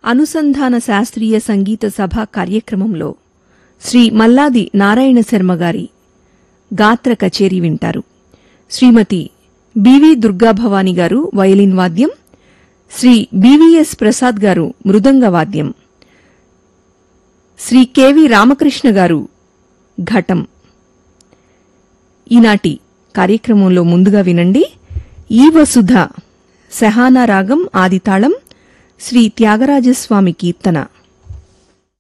అనుసంధాన శాస్త్రీయ సంగీత సభ కార్యక్రమంలో శ్రీ మల్లాది నారాయణ శర్మ గారి గాత్ర కచేరీ వింటారు శ్రీమతి బివి దుర్గాభవాని గారు వయలిన్ వాద్యం శ్రీ బివిఎస్ ప్రసాద్ గారు మృదంగ వాద్యం శ్రీ కెవి రామకృష్ణ గారు ఘటం ఈనాటి కార్యక్రమంలో ముందుగా వినండి ఈ వసుధ సహానా రాగం ఆదితాళం శ్రీ త్యాగరాజస్వామి కీర్తన